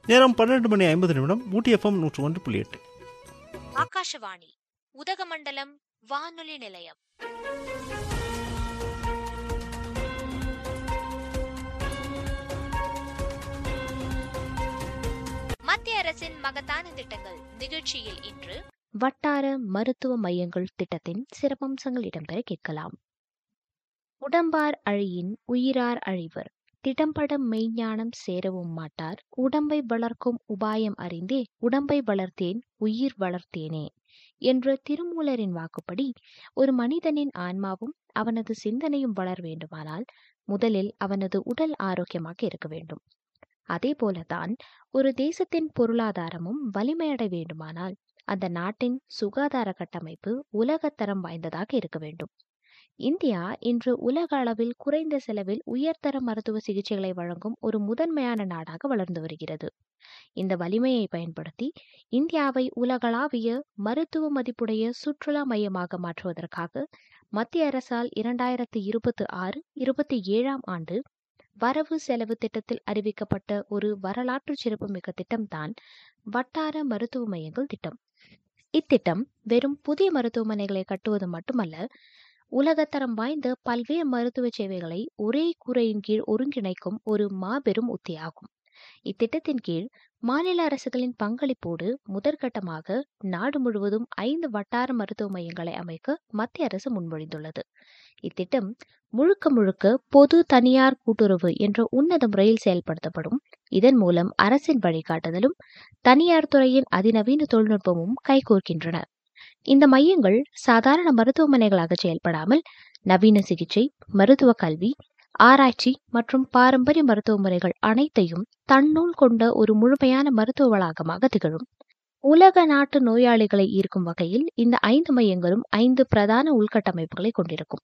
நேரம் பன்னெண்டு மணி ஐம்பது நிமிடம் ஊட்டி எஃப்எம் நூற்று ஒன்று புள்ளி எட்டு ஆகாஷவாணி உதகமண்டலம் வானொலி நிலையம் மத்திய அரசின் மகத்தான திட்டங்கள் நிகழ்ச்சியில் இன்று வட்டார மருத்துவ மையங்கள் திட்டத்தின் சிறப்பம்சங்கள் இடம்பெற கேட்கலாம் உடம்பார் அழியின் உயிரார் அழிவர் திடம்பட மெய்ஞானம் சேரவும் மாட்டார் உடம்பை வளர்க்கும் உபாயம் அறிந்தே உடம்பை வளர்த்தேன் உயிர் வளர்த்தேனே என்ற திருமூலரின் வாக்குப்படி ஒரு மனிதனின் ஆன்மாவும் அவனது சிந்தனையும் வளர வேண்டுமானால் முதலில் அவனது உடல் ஆரோக்கியமாக இருக்க வேண்டும் அதே போலதான் ஒரு தேசத்தின் பொருளாதாரமும் வலிமையடை வேண்டுமானால் அந்த நாட்டின் சுகாதார கட்டமைப்பு உலகத்தரம் வாய்ந்ததாக இருக்க வேண்டும் இந்தியா இன்று உலக அளவில் குறைந்த செலவில் உயர்தர மருத்துவ சிகிச்சைகளை வழங்கும் ஒரு முதன்மையான நாடாக வளர்ந்து வருகிறது இந்த வலிமையை பயன்படுத்தி இந்தியாவை உலகளாவிய மருத்துவ மதிப்புடைய சுற்றுலா மையமாக மாற்றுவதற்காக மத்திய அரசால் இரண்டாயிரத்தி இருபத்தி ஆறு இருபத்தி ஏழாம் ஆண்டு வரவு செலவு திட்டத்தில் அறிவிக்கப்பட்ட ஒரு வரலாற்று சிறப்புமிக்க திட்டம்தான் வட்டார மருத்துவ மையங்கள் திட்டம் இத்திட்டம் வெறும் புதிய மருத்துவமனைகளை கட்டுவது மட்டுமல்ல உலகத்தரம் வாய்ந்த பல்வேறு மருத்துவ சேவைகளை ஒரே கூரையின் கீழ் ஒருங்கிணைக்கும் ஒரு மாபெரும் உத்தியாகும் இத்திட்டத்தின் கீழ் மாநில அரசுகளின் பங்களிப்போடு முதற்கட்டமாக நாடு முழுவதும் ஐந்து வட்டார மருத்துவ மையங்களை அமைக்க மத்திய அரசு முன்மொழிந்துள்ளது இத்திட்டம் முழுக்க முழுக்க பொது தனியார் கூட்டுறவு என்ற உன்னத முறையில் செயல்படுத்தப்படும் இதன் மூலம் அரசின் வழிகாட்டுதலும் தனியார் துறையின் அதிநவீன தொழில்நுட்பமும் கைகோர்க்கின்றன இந்த மையங்கள் சாதாரண மருத்துவமனைகளாக செயல்படாமல் நவீன சிகிச்சை மருத்துவ கல்வி ஆராய்ச்சி மற்றும் பாரம்பரிய மருத்துவ முறைகள் அனைத்தையும் தன்னுள் கொண்ட ஒரு முழுமையான மருத்துவ வளாகமாக திகழும் உலக நாட்டு நோயாளிகளை ஈர்க்கும் வகையில் இந்த ஐந்து மையங்களும் ஐந்து பிரதான உள்கட்டமைப்புகளை கொண்டிருக்கும்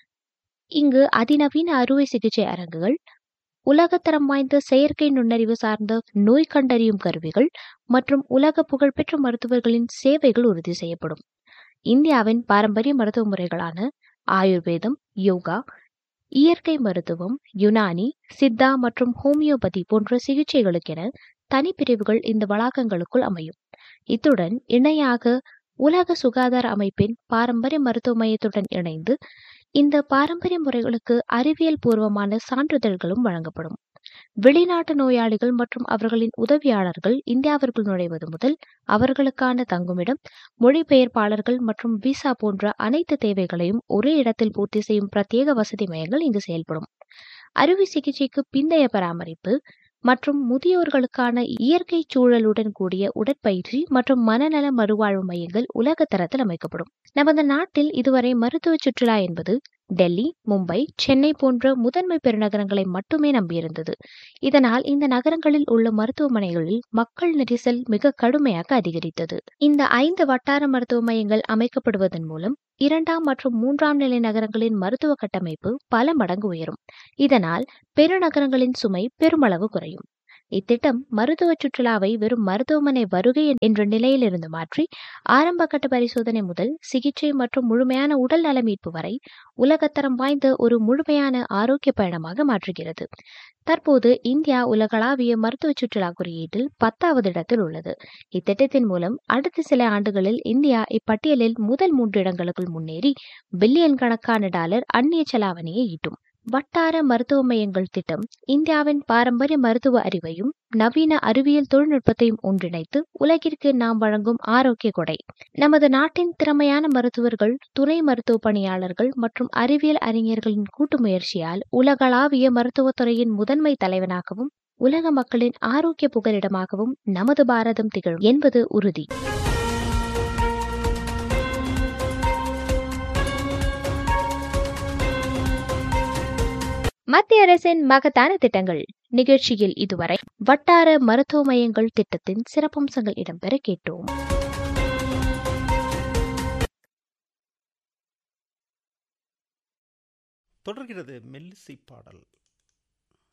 இங்கு அதிநவீன அறுவை சிகிச்சை அரங்குகள் உலகத்தரம் வாய்ந்த செயற்கை நுண்ணறிவு சார்ந்த நோய் கண்டறியும் கருவிகள் மற்றும் உலக புகழ்பெற்ற மருத்துவர்களின் சேவைகள் உறுதி செய்யப்படும் இந்தியாவின் பாரம்பரிய மருத்துவ முறைகளான ஆயுர்வேதம் யோகா இயற்கை மருத்துவம் யுனானி சித்தா மற்றும் ஹோமியோபதி போன்ற சிகிச்சைகளுக்கென தனிப்பிரிவுகள் இந்த வளாகங்களுக்குள் அமையும் இத்துடன் இணையாக உலக சுகாதார அமைப்பின் பாரம்பரிய மருத்துவ மையத்துடன் இணைந்து இந்த பாரம்பரிய முறைகளுக்கு அறிவியல் பூர்வமான சான்றிதழ்களும் வழங்கப்படும் வெளிநாட்டு நோயாளிகள் மற்றும் அவர்களின் உதவியாளர்கள் இந்தியாவிற்குள் நுழைவது முதல் அவர்களுக்கான தங்குமிடம் மொழிபெயர்ப்பாளர்கள் மற்றும் விசா போன்ற அனைத்து தேவைகளையும் ஒரே இடத்தில் பூர்த்தி செய்யும் பிரத்யேக வசதி மையங்கள் இங்கு செயல்படும் அறுவை சிகிச்சைக்கு பிந்தைய பராமரிப்பு மற்றும் முதியோர்களுக்கான இயற்கை சூழலுடன் கூடிய உடற்பயிற்சி மற்றும் மனநல மறுவாழ்வு மையங்கள் உலக தரத்தில் அமைக்கப்படும் நமது நாட்டில் இதுவரை மருத்துவ சுற்றுலா என்பது டெல்லி மும்பை சென்னை போன்ற முதன்மை பெருநகரங்களை மட்டுமே நம்பியிருந்தது இதனால் இந்த நகரங்களில் உள்ள மருத்துவமனைகளில் மக்கள் நெரிசல் மிக கடுமையாக அதிகரித்தது இந்த ஐந்து வட்டார மருத்துவ மையங்கள் அமைக்கப்படுவதன் மூலம் இரண்டாம் மற்றும் மூன்றாம் நிலை நகரங்களின் மருத்துவ கட்டமைப்பு பல மடங்கு உயரும் இதனால் பெருநகரங்களின் சுமை பெருமளவு குறையும் இத்திட்டம் மருத்துவ சுற்றுலாவை வெறும் மருத்துவமனை வருகை என்ற நிலையிலிருந்து மாற்றி ஆரம்ப கட்ட பரிசோதனை முதல் சிகிச்சை மற்றும் முழுமையான உடல் நல மீட்பு வரை உலகத்தரம் வாய்ந்த ஒரு முழுமையான ஆரோக்கிய பயணமாக மாற்றுகிறது தற்போது இந்தியா உலகளாவிய மருத்துவ சுற்றுலா குறியீட்டில் பத்தாவது இடத்தில் உள்ளது இத்திட்டத்தின் மூலம் அடுத்த சில ஆண்டுகளில் இந்தியா இப்பட்டியலில் முதல் மூன்று இடங்களுக்குள் முன்னேறி பில்லியன் கணக்கான டாலர் அந்நிய செலாவணியை ஈட்டும் வட்டார மருத்துவ மையங்கள் திட்டம் இந்தியாவின் பாரம்பரிய மருத்துவ அறிவையும் நவீன அறிவியல் தொழில்நுட்பத்தையும் ஒன்றிணைத்து உலகிற்கு நாம் வழங்கும் ஆரோக்கிய கொடை நமது நாட்டின் திறமையான மருத்துவர்கள் துணை மருத்துவ பணியாளர்கள் மற்றும் அறிவியல் அறிஞர்களின் கூட்டு முயற்சியால் உலகளாவிய மருத்துவத்துறையின் முதன்மை தலைவனாகவும் உலக மக்களின் ஆரோக்கிய புகலிடமாகவும் நமது பாரதம் திகழும் என்பது உறுதி மத்திய அரசின் மகத்தான திட்டங்கள் நிகழ்ச்சியில் இதுவரை வட்டார மருத்துவ மையங்கள் திட்டத்தின் சிறப்பம்சங்கள் இடம்பெற கேட்டோம் தொடர்கிறது மெல்லிசை பாடல்